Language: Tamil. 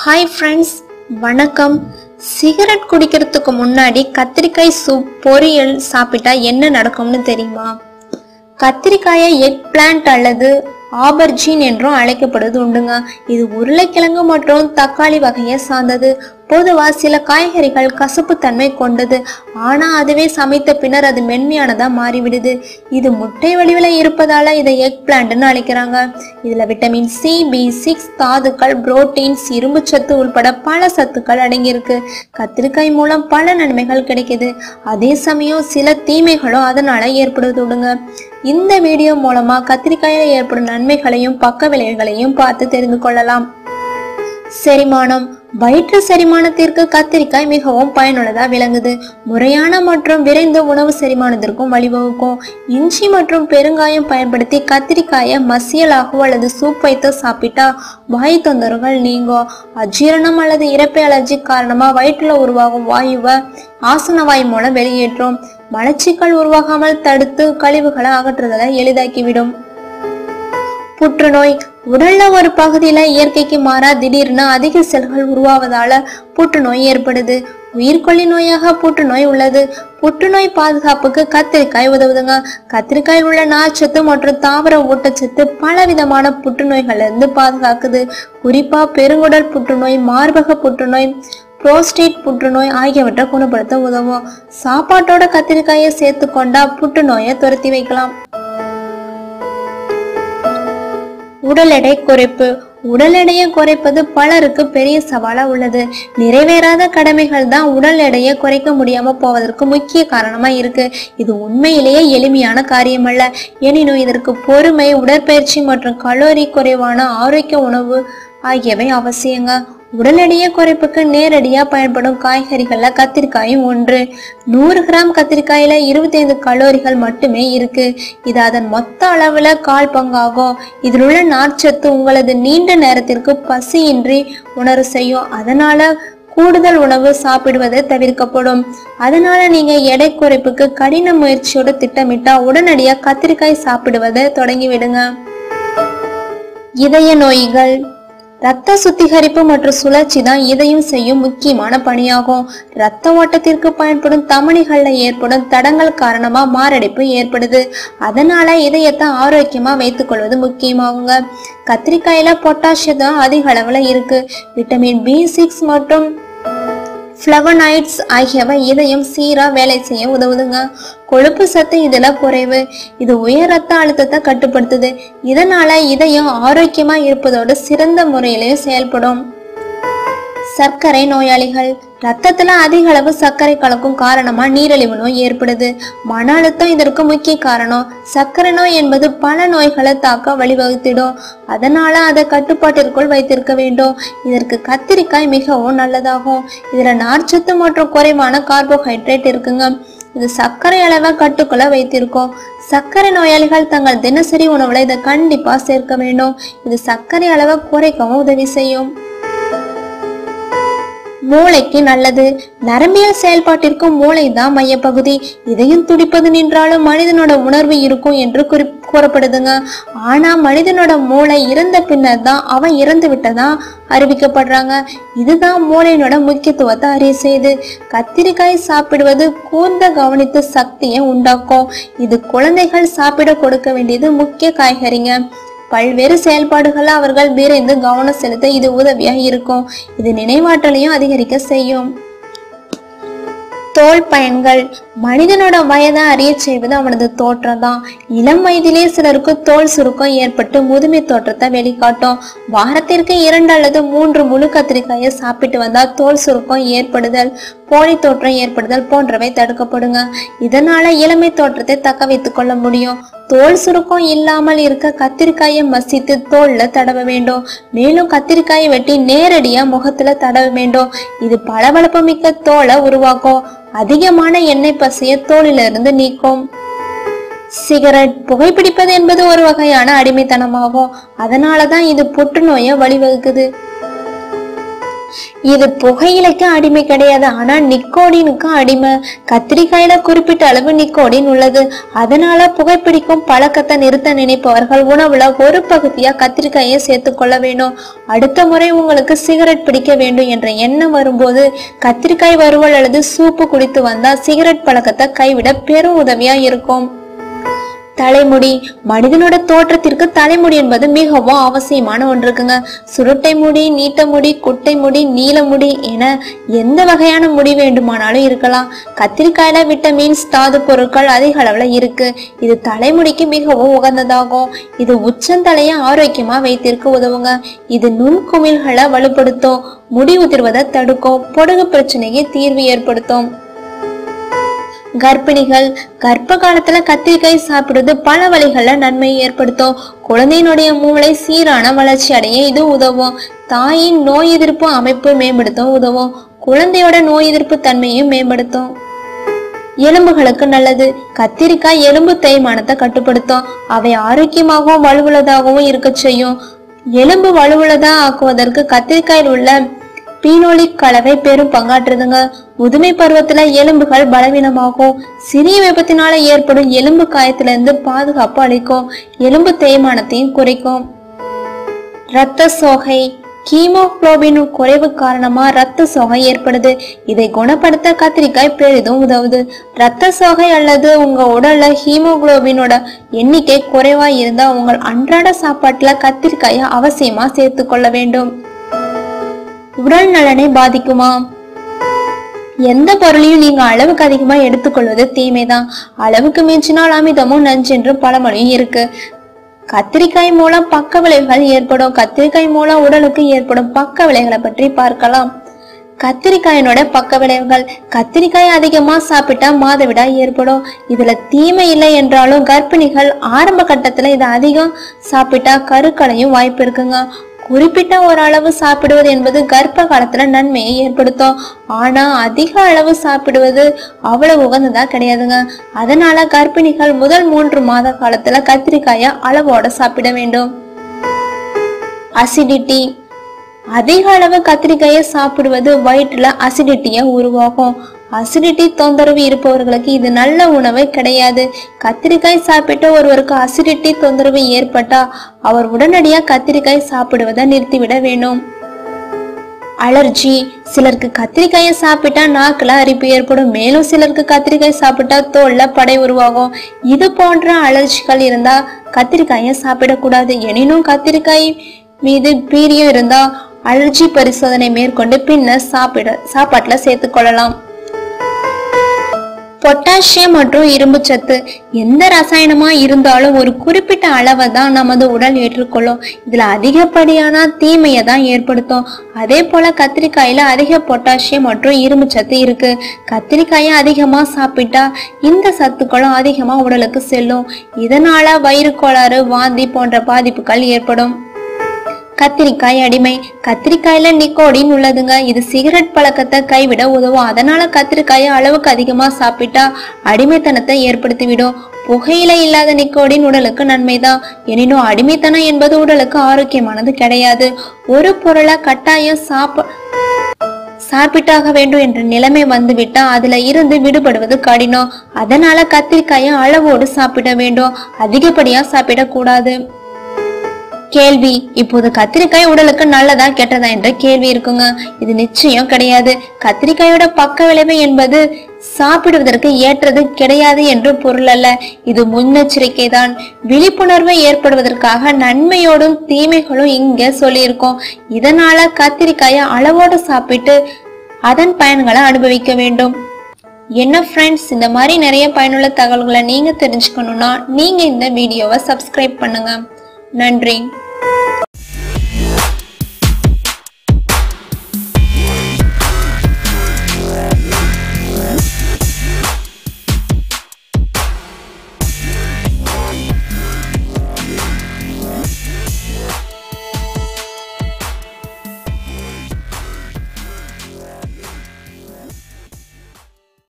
ஹாய் ஃப்ரெண்ட்ஸ் வணக்கம் சிகரெட் குடிக்கிறதுக்கு முன்னாடி கத்திரிக்காய் சூப் பொரியல் சாப்பிட்டா என்ன நடக்கும்னு தெரியுமா கத்திரிக்காயை எக் பிளான்ட் அல்லது ஆபர்ஜீன் என்றும் அழைக்கப்படுவது உண்டுங்க இது உருளைக்கிழங்கு மற்றும் தக்காளி வகையை சார்ந்தது பொதுவா சில காய்கறிகள் கசப்புத்தன்மை கொண்டது ஆனா அதுவே சமைத்த பின்னர் அது மென்மையானதா மாறிவிடுது இது முட்டை வடிவில் இருப்பதால இதை எக் பிளான்ட்னு அழைக்கிறாங்க இதுல விட்டமின் சி பி சிக்ஸ் தாதுக்கள் புரோட்டீன்ஸ் இரும்புச்சத்து உள்பட பல சத்துக்கள் அடங்கியிருக்கு கத்திரிக்காய் மூலம் பல நன்மைகள் கிடைக்குது அதே சமயம் சில தீமைகளும் அதனால ஏற்படுவது உண்டுங்க இந்த வீடியோ மூலமா கத்திரிக்காயில ஏற்படும் நன்மைகளையும் பக்க விளைவுகளையும் பார்த்து தெரிந்து கொள்ளலாம் செரிமானம் வயிற்று செரிமானத்திற்கு கத்திரிக்காய் மிகவும் பயனுள்ளதா விளங்குது முறையான மற்றும் விரைந்த உணவு செரிமானத்திற்கும் வழிவகுக்கும் இஞ்சி மற்றும் பெருங்காயம் பயன்படுத்தி கத்திரிக்காயை மசியலாகவோ அல்லது சூப் வைத்து சாப்பிட்டா வாய் தொந்தரவுகள் நீங்கும் அஜீரணம் அல்லது இறப்பை அலர்ஜி காரணமா வயிற்றுல உருவாகும் வாயுவை ஆசன வாயு மூலம் வெளியேற்றும் மலச்சிக்கல் உருவாகாமல் தடுத்து கழிவுகளை அகற்றுதலை எளிதாக்கிவிடும் புற்றுநோய் உடல்ல ஒரு பகுதியில இயற்கைக்கு மாறா திடீர்னு அதிக செல்கள் உருவாவதால புற்றுநோய் ஏற்படுது உயிர்கொல்லி நோயாக புற்றுநோய் உள்ளது புற்றுநோய் பாதுகாப்புக்கு கத்திரிக்காய் உதவுதுங்க கத்திரிக்காயில் உள்ள நார்ச்சத்து மற்றும் தாவர ஊட்டச்சத்து பல விதமான புற்றுநோய்கள்ல இருந்து பாதுகாக்குது குறிப்பா பெருங்குடல் புற்றுநோய் மார்பக புற்றுநோய் புரோஸ்டேட் புற்றுநோய் ஆகியவற்றை குணப்படுத்த உதவும் சாப்பாட்டோட கத்திரிக்காயை சேர்த்து கொண்டா புற்றுநோயை துரத்தி வைக்கலாம் உடல் எடை குறைப்பு உடல் எடையை குறைப்பது பலருக்கு பெரிய சவாலா உள்ளது நிறைவேறாத கடமைகள் தான் உடல் எடையை குறைக்க முடியாம போவதற்கு முக்கிய காரணமா இருக்கு இது உண்மையிலேயே எளிமையான காரியம் அல்ல எனினும் இதற்கு பொறுமை உடற்பயிற்சி மற்றும் கலோரி குறைவான ஆரோக்கிய உணவு ஆகியவை அவசியங்க உடல் எடையை குறைப்புக்கு நேரடியா பயன்படும் காய்கறிகள்ல கத்திரிக்காயும் ஒன்று நூறு கிராம் கத்திரிக்காயில இருபத்தி ஐந்து கலோரிகள் மட்டுமே இருக்கு இது அதன் மொத்த அளவுல கால் பங்காகும் இதில் உள்ள நார்ச்சத்து உங்களது நீண்ட நேரத்திற்கு பசியின்றி உணர செய்யும் அதனால கூடுதல் உணவு சாப்பிடுவது தவிர்க்கப்படும் அதனால நீங்க எடை குறைப்புக்கு கடின முயற்சியோட திட்டமிட்டா உடனடியா கத்திரிக்காய் சாப்பிடுவதை தொடங்கி விடுங்க இதய நோய்கள் இரத்த சுத்திகரிப்பு மற்றும் சுழற்சி தான் இதயம் செய்யும் முக்கியமான பணியாகும் இரத்த ஓட்டத்திற்கு பயன்படும் தமனிகள்ல ஏற்படும் தடங்கள் காரணமா மாரடைப்பு ஏற்படுது அதனால இதயத்தை ஆரோக்கியமா வைத்துக்கொள்வது முக்கியமாகுங்க கத்திரிக்காயில பொட்டாசியம் தான் அதிக அளவுல இருக்கு விட்டமின் பி சிக்ஸ் மற்றும் ஃப்ளவனாய்ட்ஸ் ஆகியவை இதயம் சீரா வேலை செய்ய உதவுதுங்க கொழுப்பு சத்து இதுல குறைவு இது உயர் ரத்த அழுத்தத்தை கட்டுப்படுத்துது இதனால இதயம் ஆரோக்கியமா இருப்பதோடு சிறந்த முறையிலையும் செயல்படும் சர்க்கரை நோயாளிகள் ரத்தத்துல அதிக அளவு சர்க்கரை கலக்கும் காரணமா நீரிழிவு நோய் ஏற்படுது மன அழுத்தம் இதற்கு முக்கிய காரணம் சர்க்கரை நோய் என்பது பல நோய்களை தாக்க வழிவகுத்திடும் அதனால அதை கட்டுப்பாட்டிற்குள் வைத்திருக்க வேண்டும் இதற்கு கத்திரிக்காய் மிகவும் நல்லதாகும் இதுல நார்ச்சத்து மற்றும் குறைவான கார்போஹைட்ரேட் இருக்குங்க இது சர்க்கரை அளவை கட்டுக்குள்ள வைத்திருக்கும் சர்க்கரை நோயாளிகள் தங்கள் தினசரி உணவுல இதை கண்டிப்பா சேர்க்க வேண்டும் இது சர்க்கரை அளவை குறைக்கவும் உதவி செய்யும் மூளைக்கு நல்லது நரம்பியல் செயல்பாட்டிற்கு மூளை தான் மையப்பகுதி இதையும் துடிப்பது நின்றாலும் மனிதனோட உணர்வு இருக்கும் என்று குறி கூறப்படுதுங்க ஆனா மனிதனோட மூளை இறந்த பின்னர் தான் அவன் இறந்து விட்டதா அறிவிக்கப்படுறாங்க இதுதான் மூளையினோட முக்கியத்துவத்தை அறிய செய்யுது கத்திரிக்காய் சாப்பிடுவது கூர்ந்த கவனித்து சக்தியை உண்டாக்கும் இது குழந்தைகள் சாப்பிட கொடுக்க வேண்டியது முக்கிய காய்கறிங்க பல்வேறு செயல்பாடுகளை அவர்கள் விரைந்து கவனம் செலுத்த இது உதவியா இருக்கும் இது நினைவாற்றலையும் அதிகரிக்க செய்யும் தோல் பயன்கள் மனிதனோட வயதை அறிய செய்வது அவனது தோற்றம் தான் இளம் வயதிலே சிலருக்கு தோல் சுருக்கம் ஏற்பட்டு முதுமை தோற்றத்தை வெளிக்காட்டும் வாரத்திற்கு இரண்டு அல்லது மூன்று முழு கத்திரிக்காயை சாப்பிட்டு வந்தால் தோல் சுருக்கம் ஏற்படுதல் போலி தோற்றம் ஏற்படுதல் போன்றவை தடுக்கப்படுங்க இதனால இளமை தோற்றத்தை தக்க வைத்துக் கொள்ள முடியும் தோல் சுருக்கம் இல்லாமல் இருக்க கத்திரிக்காயை மசித்து தோல்ல தடவ வேண்டும் மேலும் கத்திரிக்காயை வெட்டி நேரடியா முகத்துல தடவ வேண்டும் இது பளபளப்பு மிக்க தோலை உருவாக்கும் அதிகமான எண்ணெய் பசைய தோலிலிருந்து நீக்கும் சிகரெட் புகைப்பிடிப்பது என்பது ஒரு வகையான அடிமைத்தனமாகும் அதனாலதான் இது புற்றுநோயை வழிவகுக்குது இது புகையிலைக்கு அடிமை கிடையாது ஆனா நிக்கோடினுக்கு அடிமை கத்திரிக்காயில குறிப்பிட்ட அளவு நிக்கோடின் உள்ளது அதனால புகைப்பிடிக்கும் பழக்கத்தை நிறுத்த நினைப்பவர்கள் உணவுல ஒரு பகுதியா கத்திரிக்காயை சேர்த்துக்கொள்ள வேண்டும் அடுத்த முறை உங்களுக்கு சிகரெட் பிடிக்க வேண்டும் என்ற எண்ணம் வரும்போது கத்திரிக்காய் வறுவல் அல்லது சூப்பு குடித்து வந்தா சிகரெட் பழக்கத்தை கைவிட பெரும் உதவியா இருக்கும் தலைமுடி மனிதனோட தோற்றத்திற்கு தலைமுடி என்பது மிகவும் அவசியமான ஒன்று இருக்குங்க சுருட்டை முடி நீட்ட முடி குட்டை முடி நீல முடி என எந்த வகையான முடி வேண்டுமானாலும் இருக்கலாம் கத்திரிக்காயில விட்டமின்ஸ் தாது பொருட்கள் அதிக அளவுல இருக்கு இது தலைமுடிக்கு மிகவும் உகந்ததாகும் இது உச்சந்தலையை ஆரோக்கியமா வைத்திருக்க உதவுங்க இது நுண்குமிழ்களை வலுப்படுத்தும் முடி உதிர்வதை தடுக்கும் பொடுகு பிரச்சனைக்கு தீர்வு ஏற்படுத்தும் கர்ப்பிணிகள் கர்ப்ப காலத்துல கத்திரிக்காய் சாப்பிடுறது பல வழிகள்ல நன்மையை ஏற்படுத்தும் குழந்தையினுடைய மூளை சீரான வளர்ச்சி அடைய இது உதவும் தாயின் நோய் எதிர்ப்பு அமைப்பு மேம்படுத்த உதவும் குழந்தையோட நோய் எதிர்ப்பு தன்மையும் மேம்படுத்தும் எலும்புகளுக்கு நல்லது கத்திரிக்காய் எலும்பு தேய்மானத்தை கட்டுப்படுத்தும் அவை ஆரோக்கியமாகவும் வலுவுள்ளதாகவும் இருக்க செய்யும் எலும்பு வலுவுள்ளதா ஆக்குவதற்கு கத்திரிக்காயில் உள்ள பீனோலிக் கலவை பெரும் பங்காற்றுதுங்க முதுமை பருவத்துல எலும்புகள் பலவீனமாகும் சிறிய விபத்தினால ஏற்படும் எலும்பு காயத்திலிருந்து பாதுகாப்பு அளிக்கும் எலும்பு தேய்மானத்தையும் குறைக்கும் இரத்த சோகை கீமோகுளோபின் குறைவு காரணமா ரத்த சோகை ஏற்படுது இதை குணப்படுத்த கத்திரிக்காய் பெரிதும் உதவுது ரத்த சோகை அல்லது உங்க உடல்ல ஹீமோகுளோபினோட எண்ணிக்கை குறைவா இருந்தா உங்கள் அன்றாட சாப்பாட்டுல கத்திரிக்காயை அவசியமா சேர்த்து கொள்ள வேண்டும் உடல் நலனை பாதிக்குமா எந்த பொருளையும் நீங்க அளவுக்கு அதிகமா எடுத்துக்கொள்வது தீமைதான் அளவுக்கு மிஞ்சினால் அமிதமும் நஞ்சென்று பழமொழியும் இருக்கு கத்திரிக்காய் மூலம் பக்க விளைவுகள் ஏற்படும் கத்திரிக்காய் மூலம் உடலுக்கு ஏற்படும் பக்க விளைவுகளை பற்றி பார்க்கலாம் கத்திரிக்காயினோட பக்க விளைவுகள் கத்திரிக்காய் அதிகமா சாப்பிட்டா மாதவிடாய் ஏற்படும் இதுல தீமை இல்லை என்றாலும் கர்ப்பிணிகள் ஆரம்ப கட்டத்துல இதை அதிகம் சாப்பிட்டா கருக்களையும் வாய்ப்பு இருக்குங்க குறிப்பிட்ட ஒரு அளவு சாப்பிடுவது என்பது கர்ப்ப காலத்துல நன்மையை ஏற்படுத்தும் ஆனா அதிக அளவு சாப்பிடுவது அவ்வளவு உகந்ததா கிடையாதுங்க அதனால கர்ப்பிணிகள் முதல் மூன்று மாத காலத்துல கத்திரிக்காயை அளவோட சாப்பிட வேண்டும் அசிடிட்டி அதிக அளவு கத்திரிக்காயை சாப்பிடுவது வயிற்றுல அசிடிட்டியை உருவாகும் அசிடிட்டி தொந்தரவு இருப்பவர்களுக்கு இது நல்ல உணவு கிடையாது கத்திரிக்காய் சாப்பிட்ட ஒருவருக்கு அசிடிட்டி தொந்தரவு ஏற்பட்டா அவர் உடனடியா கத்திரிக்காய் சாப்பிடுவதை நிறுத்திவிட வேண்டும் அலர்ஜி சிலருக்கு கத்திரிக்காயை சாப்பிட்டா நாக்குல அரிப்பு ஏற்படும் மேலும் சிலருக்கு கத்திரிக்காய் சாப்பிட்டா தோல்ல படை உருவாகும் இது போன்ற அலர்ஜிகள் இருந்தா கத்திரிக்காயை சாப்பிடக்கூடாது எனினும் கத்திரிக்காய் மீது பீரியம் இருந்தா அலர்ஜி பரிசோதனை மேற்கொண்டு பின்னர் சாப்பிட சாப்பாட்டுல சேர்த்துக்கொள்ளலாம் பொட்டாசியம் மற்றும் இரும்பு சத்து எந்த ரசாயனமா இருந்தாலும் ஒரு குறிப்பிட்ட அளவை தான் நமது உடல் ஏற்றுக்கொள்ளும் இதுல அதிகப்படியான தீமையை தான் ஏற்படுத்தும் அதே போல கத்திரிக்காயில அதிக பொட்டாசியம் மற்றும் இரும்பு சத்து இருக்கு கத்திரிக்காயை அதிகமா சாப்பிட்டா இந்த சத்துக்களும் அதிகமா உடலுக்கு செல்லும் இதனால வயிறு கோளாறு வாந்தி போன்ற பாதிப்புகள் ஏற்படும் கத்திரிக்காய் அடிமை கத்திரிக்காயில நிக்கோடின் உள்ளதுங்க இது சிகரெட் பழக்கத்தை கைவிட உதவும் அதனால கத்திரிக்காயை அளவுக்கு அதிகமா சாப்பிட்டா அடிமைத்தனத்தை ஏற்படுத்திவிடும் புகையில இல்லாத நிக்கோடின் உடலுக்கு நன்மைதான் எனினும் அடிமைத்தனம் என்பது உடலுக்கு ஆரோக்கியமானது கிடையாது ஒரு பொருளை கட்டாயம் சாப்ப சாப்பிட்டாக வேண்டும் என்ற நிலைமை வந்துவிட்டா அதுல இருந்து விடுபடுவது கடினம் அதனால கத்திரிக்காயை அளவோடு சாப்பிட வேண்டும் அதிகப்படியா சாப்பிடக்கூடாது கேள்வி இப்போது கத்திரிக்காய் உடலுக்கு நல்லதா கெட்டதா என்ற கேள்வி இருக்குங்க இது நிச்சயம் கிடையாது கத்திரிக்காயோட பக்க விளைவு என்பது சாப்பிடுவதற்கு ஏற்றது கிடையாது என்று பொருள் அல்ல இது முன்னெச்சரிக்கை தான் விழிப்புணர்வு ஏற்படுவதற்காக நன்மையோடும் தீமைகளும் இங்க சொல்லியிருக்கோம் இதனால கத்திரிக்காயை அளவோடு சாப்பிட்டு அதன் பயன்களை அனுபவிக்க வேண்டும் என்ன ஃப்ரெண்ட்ஸ் இந்த மாதிரி நிறைய பயனுள்ள தகவல்களை நீங்க தெரிஞ்சுக்கணும்னா நீங்க இந்த வீடியோவை சப்ஸ்கிரைப் பண்ணுங்க நன்றி